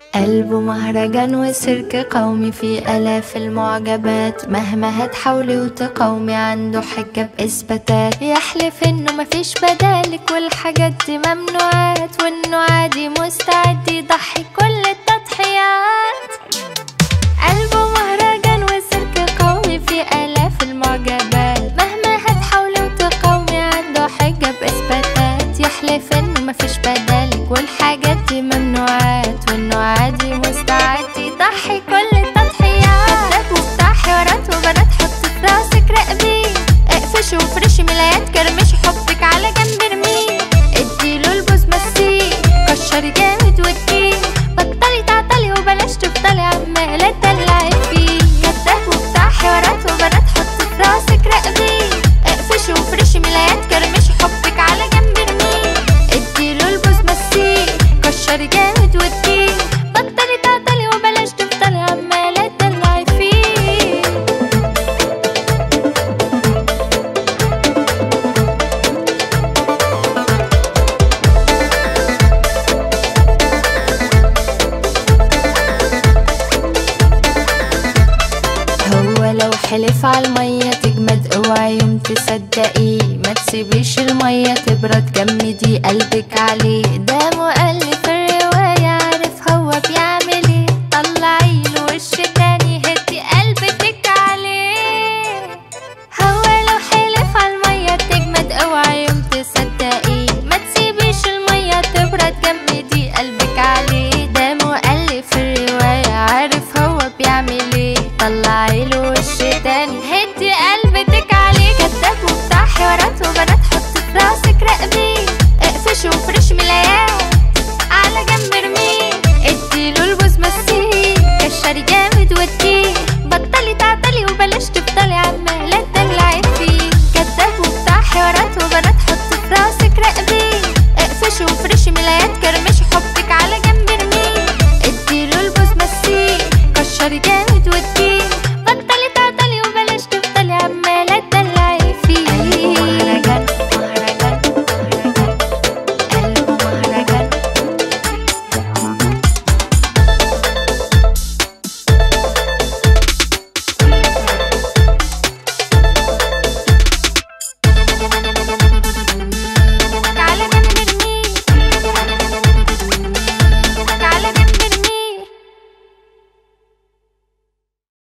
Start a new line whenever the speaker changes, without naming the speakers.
قلبه مهرجان وسيرك قومي في آلاف المعجبات مهما هتحاولي وتقاومي عنده حجة بإثباتات يحلف إنه مفيش بدالك والحاجات دي ممنوعات وإنه عادي مستعد يضحي كل التضحيات قلبه مهرجان وسيرك قومي في آلاف المعجبات مهما هتحاولي وتقاومي عنده حجة بإثباتات يحلف إنه مفيش بدالك والحاجات دي ممنوعات وإنه عادي مستعد يضحي كل التضحيات كداب وبتاع حوارات وبنات حطي في راسك راقبيه اقفشي وفرشي ملايات كرمشي حبك على جنب ارميه اديله البوز مسيه كشري جامد واديه بطلي تعطلي وبلاش تفضلي عمالة تدلعي فيه كداب وبتاع حوارات وبنات حطي في راسك راقبيه اقفشي وفرشي ملايات كرمشي حبك على جنب ارميه اديله البوز مسيه كشري جامد واديه بطلي تعطلي وبلاش تفضلي عمالة تدلعي فيه هو لو حلف على المية تجمد اوعي يوم تصدقيه ما تسيبيش المية تبرد جمدي قلبك عليه ده مؤلف الرواية عارف هو بيعمل